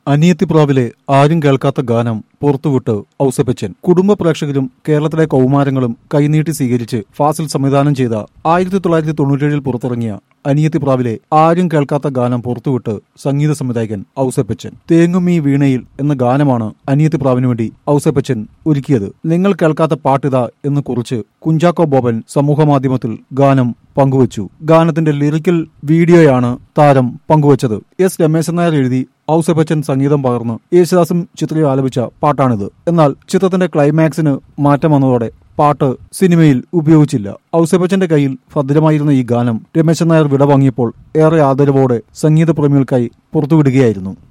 അനിയത്തിപ്രാവിലെ ആരും കേൾക്കാത്ത ഗാനം പുറത്തുവിട്ട് ഔസപ്പച്ചൻ കുടുംബ പ്രേക്ഷകരും കേരളത്തിലെ കൗമാരങ്ങളും കൈനീട്ടി സ്വീകരിച്ച് ഫാസിൽ സംവിധാനം ചെയ്ത ആയിരത്തി തൊള്ളായിരത്തി തൊണ്ണൂറ്റേഴിൽ പുറത്തിറങ്ങിയ അനിയത്തിപ്രാവിലെ ആരും കേൾക്കാത്ത ഗാനം പുറത്തുവിട്ട് സംഗീത സംവിധായകൻ ഔസപ്പച്ചൻ തേങ്ങുമീ വീണയിൽ എന്ന ഗാനമാണ് അനിയത്തിപ്രാവിനു വേണ്ടി ഔസപ്പച്ചൻ ഒരുക്കിയത് നിങ്ങൾ കേൾക്കാത്ത പാട്ടിതാ എന്ന് കുറിച്ച് കുഞ്ചാക്കോ ബോബൻ സമൂഹമാധ്യമത്തിൽ ഗാനം പങ്കുവച്ചു ഗാനത്തിന്റെ ലിറിക്കൽ വീഡിയോയാണ് താരം പങ്കുവച്ചത് എസ് രമേശൻ നായർ എഴുതി ഔസപ്പച്ചൻ സംഗീതം പകർന്ന് യേശുദാസും ചിത്രയും ആലപിച്ച പാട്ടാണിത് എന്നാൽ ചിത്രത്തിന്റെ ക്ലൈമാക്സിന് മാറ്റം വന്നതോടെ പാട്ട് സിനിമയിൽ ഉപയോഗിച്ചില്ല ഔസപ്പച്ചന്റെ കയ്യിൽ ഭദ്രമായിരുന്ന ഈ ഗാനം രമേശൻ നായർ വിടവാങ്ങിയപ്പോൾ ഏറെ ആദരവോടെ സംഗീത പ്രേമികൾക്കായി പുറത്തുവിടുകയായിരുന്നു